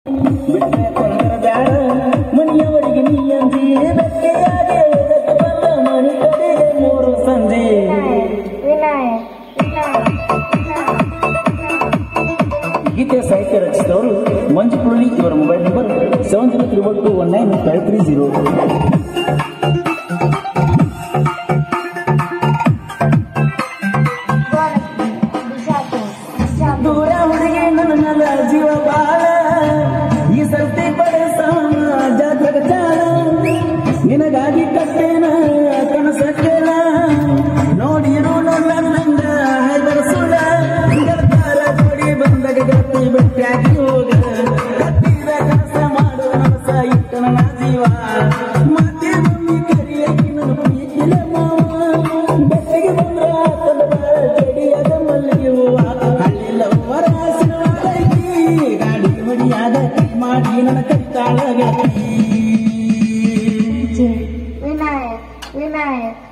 ಬಿಟ್ಟರೆ ಕೊಂದರ ಬ್ಯಾಡ ಮನೆಯವರಿಗೆ ನೀ ಅಂಜಿ ಬೆಟ್ಟಿಯಾಗೆ ಓದಕ್ಕೆ ಬಂದ ಮನೆ ಕಡೆಗೆ ಮೂರು ಸಂಜೆ ವಿನಾಯಕ್ ಗೀತೆ ಸಾಹಿತ್ಯ ರಚಿಸಿದವರು ಮಂಜು ಕುರುಳಿ ಇವರ mobile number seven zero triple two one nine five three zero Bijapur Bijapur ದೂರ ಹುಡುಗಿ ನನ್ನ ನಲ ಜೀವ ಬಾಳ ಈ ಸರ್ತಿ ಪಡೆ ಸಮಾಜ ಜಗತ್ತಾಳ ನಿನಗಾಗಿ ಕಟ್ಟೇನ ಕನಸ ಕೇಳ ನೋಡಿರು ನೋಡ್ಲಂದ ಹೈದರ ಸುಳ್ಳ ಗೆಳತಾರ ಜೋಡಿ ಬಂದಾಗ ಗಟ್ಟಿ ಬೆಟ್ಟಾಗಿ ಹೋಗ ಕಟ್ಟಿದ ಕೆಲಸ ಮಾಡುವ ಮನಸ ಇಟ್ಟ ನನ್ನ ಜೀವ ಮತ್ತೆ ಭೂಮಿ ಕರಿಯಾಗಿ ನನ್ನ ಪ್ರೀತಿಲ ಮಾವ ಬೆಟ್ಟಿಗೆ ಬಂದ್ರ ಆತದ ಬಾಳ ಜಡಿಯಾದ ಮಲ್ಲಿಗೆ ಹೂವ ಹಳ್ಳಿಲ್ಲ ಹೊರ ಹಸಿರು ಗಾಡಿ ಹೊಡಿಯಾದ ಮಾಡಿ ನನ್ನ ಕಟ್ಟಾಳ ಗೆಳತಿ ವಿನಾಯಕ್ ವಿನಾಯಕ್